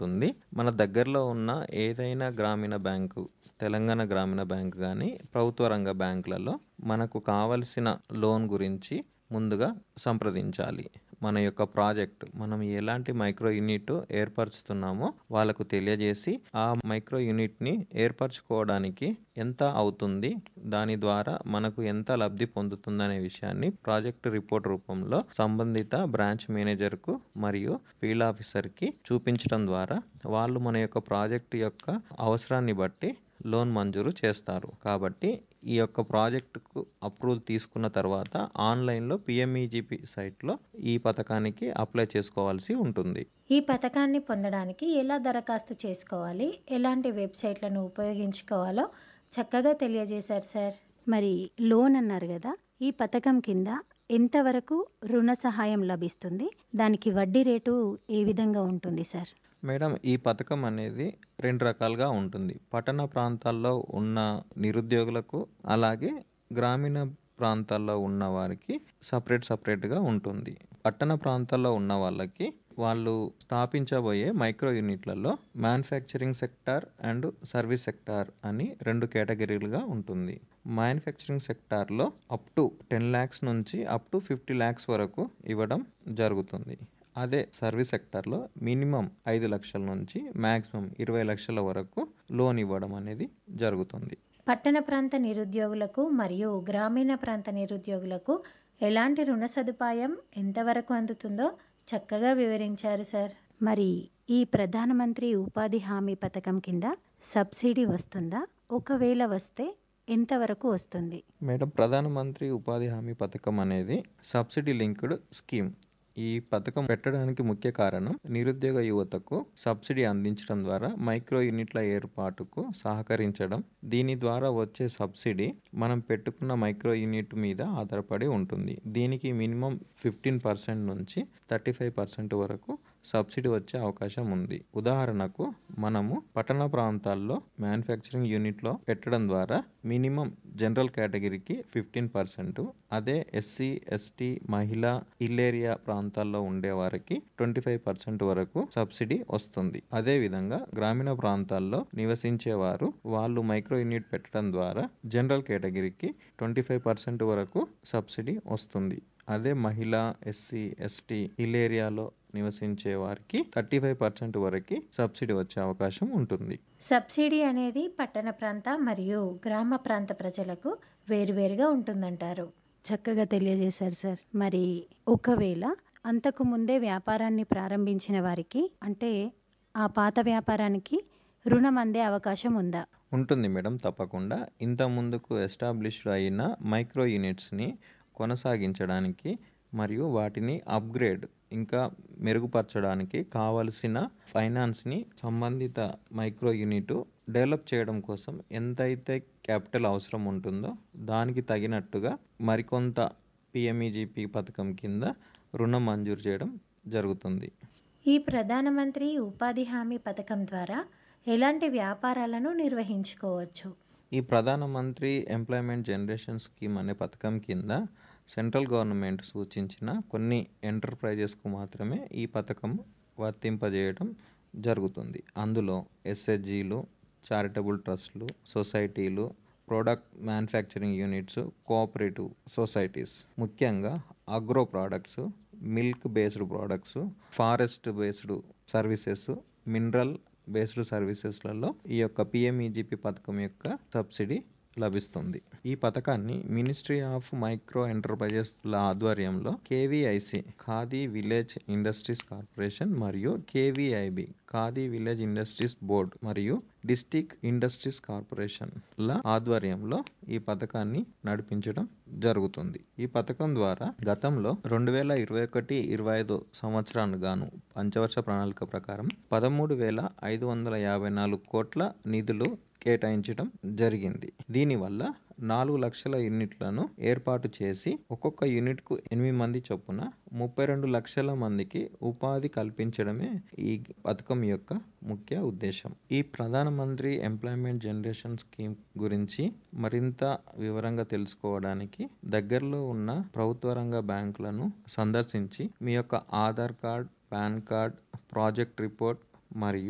ఉంటుంది మన దగ్గరలో ఉన్న ఏదైనా గ్రామీణ బ్యాంకు తెలంగాణ గ్రామీణ బ్యాంక్ కానీ ప్రభుత్వ రంగ బ్యాంకులలో మనకు కావలసిన లోన్ గురించి ముందుగా సంప్రదించాలి మన యొక్క ప్రాజెక్ట్ మనం ఎలాంటి మైక్రో యూనిట్ ఏర్పరచుతున్నామో వాళ్ళకు తెలియజేసి ఆ మైక్రో యూనిట్ని ఏర్పరచుకోవడానికి ఎంత అవుతుంది దాని ద్వారా మనకు ఎంత లబ్ధి పొందుతుందనే విషయాన్ని ప్రాజెక్ట్ రిపోర్ట్ రూపంలో సంబంధిత బ్రాంచ్ మేనేజర్కు మరియు ఫీల్డ్ ఆఫీసర్కి చూపించడం ద్వారా వాళ్ళు మన యొక్క ప్రాజెక్ట్ యొక్క అవసరాన్ని బట్టి లోన్ మంజూరు చేస్తారు కాబట్టి ఈ యొక్క ప్రాజెక్టుకు అప్రూవల్ తీసుకున్న తర్వాత ఆన్లైన్లో పిఎంఈజీపీ సైట్లో ఈ పథకానికి అప్లై చేసుకోవాల్సి ఉంటుంది ఈ పథకాన్ని పొందడానికి ఎలా దరఖాస్తు చేసుకోవాలి ఎలాంటి వెబ్సైట్లను ఉపయోగించుకోవాలో చక్కగా తెలియజేశారు సార్ మరి లోన్ అన్నారు కదా ఈ పథకం కింద ఎంతవరకు రుణ సహాయం లభిస్తుంది దానికి వడ్డీ రేటు ఏ విధంగా ఉంటుంది సార్ మేడం ఈ పథకం అనేది రెండు రకాలుగా ఉంటుంది పట్టణ ప్రాంతాల్లో ఉన్న నిరుద్యోగులకు అలాగే గ్రామీణ ప్రాంతాల్లో ఉన్న వారికి సపరేట్ సపరేట్గా ఉంటుంది పట్టణ ప్రాంతాల్లో ఉన్న వాళ్ళకి వాళ్ళు స్థాపించబోయే మైక్రో యూనిట్లలో manufacturing sector and service sector అని రెండు కేటగిరీలుగా ఉంటుంది మ్యానుఫ్యాక్చరింగ్ సెక్టార్లో అప్ టు టెన్ ల్యాక్స్ నుంచి అప్ టు ఫిఫ్టీ ల్యాక్స్ వరకు ఇవ్వడం జరుగుతుంది అదే సర్వీస్ సెక్టార్లో మినిమం ఐదు లక్షల నుంచి మ్యాక్సిమం ఇరవై లక్షల వరకు లోన్ ఇవ్వడం అనేది జరుగుతుంది పట్టణ ప్రాంత నిరుద్యోగులకు మరియు గ్రామీణ ప్రాంత నిరుద్యోగులకు ఎలాంటి రుణ సదుపాయం ఎంతవరకు అందుతుందో చక్కగా వివరించారు సార్ మరి ఈ ప్రధానమంత్రి ఉపాధి హామీ పథకం కింద సబ్సిడీ వస్తుందా ఒకవేళ వస్తే ఎంతవరకు వస్తుంది మేడం ప్రధానమంత్రి ఉపాధి హామీ పథకం అనేది సబ్సిడీ లింక్డ్ స్కీమ్ ఈ పథకం పెట్టడానికి ముఖ్య కారణం నిరుద్యోగ యువతకు సబ్సిడీ అందించడం ద్వారా మైక్రో యూనిట్ల ఏర్పాటుకు సహకరించడం దీని ద్వారా వచ్చే సబ్సిడీ మనం పెట్టుకున్న మైక్రో యూనిట్ మీద ఆధారపడి ఉంటుంది దీనికి మినిమం ఫిఫ్టీన్ పర్సెంట్ నుంచి థర్టీ ఫైవ్ పర్సెంట్ వరకు సబ్సిడీ వచ్చే అవకాశం ఉంది ఉదాహరణకు మనము పట్టణ ప్రాంతాల్లో మ్యానుఫ్యాక్చరింగ్ యూనిట్లో పెట్టడం ద్వారా మినిమం జనరల్ కేటగిరీకి ఫిఫ్టీన్ పర్సెంట్ అదే ఎస్సీ ఎస్టీ మహిళ హిల్ ఏరియా ప్రాంతాల్లో ఉండే వారికి ట్వంటీ ఫైవ్ పర్సెంట్ వరకు సబ్సిడీ వస్తుంది అదే విధంగా గ్రామీణ ప్రాంతాల్లో నివసించే వారు వాళ్ళు మైక్రో యూనిట్ పెట్టడం ద్వారా జనరల్ కేటగిరీకి ట్వంటీ ఫైవ్ పర్సెంట్ వరకు సబ్సిడీ వస్తుంది అదే మహిళ ఎస్సీ ఎస్టీ హిల్ ఏరియాలో నివసించే వారికి థర్టీ ఫైవ్ పర్సెంట్ వరకు సబ్సిడీ వచ్చే అవకాశం ఉంటుంది సబ్సిడీ అనేది పట్టణ ప్రాంత మరియు గ్రామ ప్రాంత ప్రజలకు వేరువేరుగా ఉంటుందంటారు చక్కగా తెలియజేశారు సార్ మరి ఒకవేళ అంతకు ముందే వ్యాపారాన్ని ప్రారంభించిన వారికి అంటే ఆ పాత వ్యాపారానికి రుణం అందే అవకాశం ఉందా ఉంటుంది మేడం తప్పకుండా ఇంత ముందుకు ఎస్టాబ్లిష్డ్ అయిన మైక్రో యూనిట్స్ని కొనసాగించడానికి మరియు వాటిని అప్గ్రేడ్ ఇంకా మెరుగుపరచడానికి కావలసిన ఫైనాన్స్ని సంబంధిత మైక్రో యూనిట్ డెవలప్ చేయడం కోసం ఎంతైతే క్యాపిటల్ అవసరం ఉంటుందో దానికి తగినట్టుగా మరికొంత పిఎంఈజీపీ పథకం కింద రుణం మంజూరు చేయడం జరుగుతుంది ఈ ప్రధానమంత్రి ఉపాధి హామీ పథకం ద్వారా ఎలాంటి వ్యాపారాలను నిర్వహించుకోవచ్చు ఈ ప్రధానమంత్రి ఎంప్లాయ్మెంట్ జనరేషన్ స్కీమ్ అనే పథకం కింద సెంట్రల్ గవర్నమెంట్ సూచించిన కొన్ని ఎంటర్ప్రైజెస్కు మాత్రమే ఈ పథకం వర్తింపజేయడం జరుగుతుంది అందులో ఎస్హెచ్జీలు చారిటబుల్ ట్రస్ట్లు సొసైటీలు product manufacturing units cooperative societies ముఖ్యంగా agro products milk based products forest based services mineral based సర్వీసెస్లలో ఈ యొక్క పిఎంఈజీపీ పథకం యొక్క సబ్సిడీ లభిస్తుంది ఈ పథకాన్ని మినిస్ట్రీ ఆఫ్ మైక్రో ఎంటర్ప్రైజెస్ల ఆధ్వర్యంలో KVIC Khadi village industries corporation మరియు KVIB Khadi village industries board మరియు డిస్టిక్ ఇండస్ట్రీస్ కార్పొరేషన్ ల ఆధ్వర్యంలో ఈ పథకాన్ని నడిపించడం జరుగుతుంది ఈ పథకం ద్వారా గతంలో రెండు వేల ఇరవై ఒకటి ఇరవై ఐదు సంవత్సరానికి గాను పంచవర్ష ప్రణాళిక ప్రకారం పదమూడు వేల ఐదు వందల యాభై నాలుగు కోట్ల నిధులు కేటాయించడం జరిగింది దీనివల్ల నాలుగు లక్షల యూనిట్లను ఏర్పాటు చేసి ఒక్కొక్క యూనిట్కు ఎనిమిది మంది చొప్పున ముప్పై రెండు లక్షల మందికి ఉపాధి కల్పించడమే ఈ పథకం యొక్క ముఖ్య ఉద్దేశం ఈ ప్రధానమంత్రి ఎంప్లాయ్మెంట్ జనరేషన్ స్కీమ్ గురించి మరింత వివరంగా తెలుసుకోవడానికి దగ్గరలో ఉన్న ప్రభుత్వ రంగ బ్యాంకులను సందర్శించి మీ యొక్క Aadhaar card PAN card project report మరియు